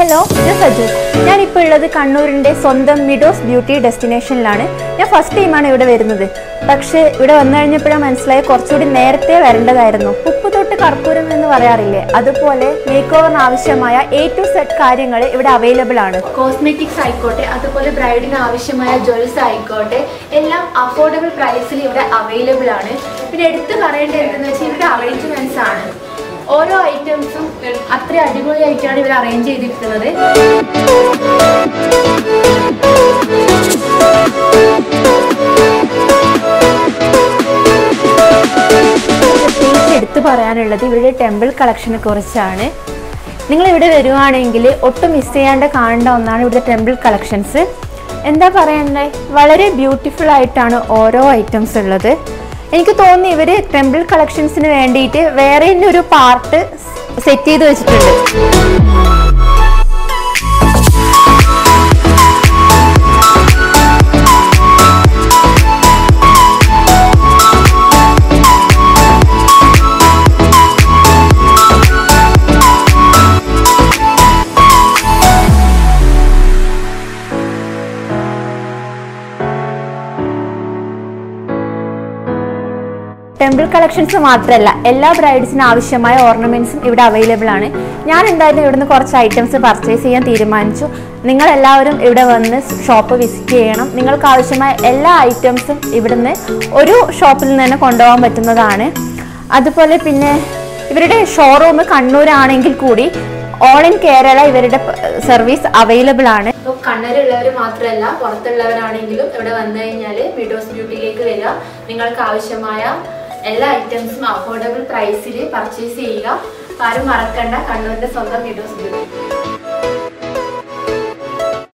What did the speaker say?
hello ഞാൻ സജീവ് ഞാനിപ്പോൾ ഉള്ളത് കണ്ണൂരിൻ്റെ സ്വന്തം മിഡോസ് ബ്യൂട്ടി ഡെസ്റ്റിനേഷനിലാണ് ഞാൻ ഫസ്റ്റ് ടൈമാണ് ഇവിടെ വരുന്നത് പക്ഷേ ഇവിടെ വന്നു കഴിഞ്ഞപ്പോഴാണ് മനസ്സിലായി കുറച്ചുകൂടി നേരത്തെ വരേണ്ടതായിരുന്നു ഉപ്പ് തൊട്ട് കർപ്പൂരം എന്ന് പറയാറില്ലേ അതുപോലെ മേക്ക് ഓവറിന് ആവശ്യമായ എ ടു സെറ്റ് കാര്യങ്ങൾ ഇവിടെ അവൈലബിൾ ആണ് കോസ്മെറ്റിക്സ് ആയിക്കോട്ടെ അതുപോലെ ബ്രൈഡിന് ആവശ്യമായ ജ്വൽസ് ആയിക്കോട്ടെ എല്ലാം അഫോർഡബിൾ പ്രൈസിൽ ഇവിടെ അവൈലബിൾ ആണ് പിന്നെ എടുത്തു പറയേണ്ടത് എന്തെന്ന് വെച്ചാൽ ഇവിടെ അറേഞ്ച്മെന്റ്സ് ആണ് ഓരോ ഐറ്റംസും അത്ര അടിപൊളിയായിട്ടാണ് ഇവർ അറേഞ്ച് ചെയ്തിരിക്കുന്നത് പ്രത്യേകിച്ച് എടുത്തു പറയാനുള്ളത് ഇവരുടെ ടെമ്പിൾ കളക്ഷനെ കുറിച്ചാണ് നിങ്ങൾ ഇവിടെ വരുവാണെങ്കിൽ ഒട്ടും മിസ് ചെയ്യാണ്ട് കാണേണ്ട ഒന്നാണ് ഇവിടുത്തെ ടെമ്പിൾ കളക്ഷൻസ് എന്താ പറയണ്ടേ വളരെ ബ്യൂട്ടിഫുൾ ആയിട്ടാണ് ഓരോ ഐറ്റംസ് ഉള്ളത് എനിക്ക് തോന്നി ഇവർ ടെമ്പിൾ കളക്ഷൻസിന് വേണ്ടിയിട്ട് വേറെ തന്നെ ഒരു പാർട്ട് സെറ്റ് ചെയ്ത് വെച്ചിട്ടുണ്ട് ടെമ്പിൾ കളക്ഷൻസ് മാത്രമല്ല എല്ലാ ബ്രൈഡ്സിനും ആവശ്യമായ ഓർണമെന്റ്സും ഇവിടെ അവൈലബിൾ ആണ് ഞാൻ എന്തായാലും ഇവിടുന്ന് കുറച്ച് ഐറ്റംസ് പർച്ചേസ് ചെയ്യാൻ തീരുമാനിച്ചു നിങ്ങൾ എല്ലാവരും ഇവിടെ വന്ന് ഷോപ്പ് വിസിറ്റ് ചെയ്യണം നിങ്ങൾക്ക് ആവശ്യമായ എല്ലാ ഐറ്റംസും ഇവിടുന്ന് ഒരു ഷോപ്പിൽ നിന്ന് തന്നെ കൊണ്ടുപോകാൻ പറ്റുന്നതാണ് അതുപോലെ പിന്നെ ഇവരുടെ ഷോറൂം കണ്ണൂരാണെങ്കിൽ കൂടി ഓൾ ഇൻ കേരള ഇവരുടെ സർവീസ് അവൈലബിൾ ആണ് അപ്പോൾ കണ്ണൂരുള്ളവർ മാത്രമല്ല പുറത്തുള്ളവരാണെങ്കിലും ഇവിടെ വന്നു കഴിഞ്ഞാൽ വിഡോസ് ബ്യൂട്ടിയിലേക്ക് വരിക നിങ്ങൾക്ക് ആവശ്യമായ എല്ലാ ഐറ്റംസും അഫോർഡബിൾ പ്രൈസിൽ പർച്ചേസ് ചെയ്യുക ആരും മറക്കണ്ട കണ്ണൂരിന്റെ സ്വന്തം വിഡോസ് ബ്യൂട്ടി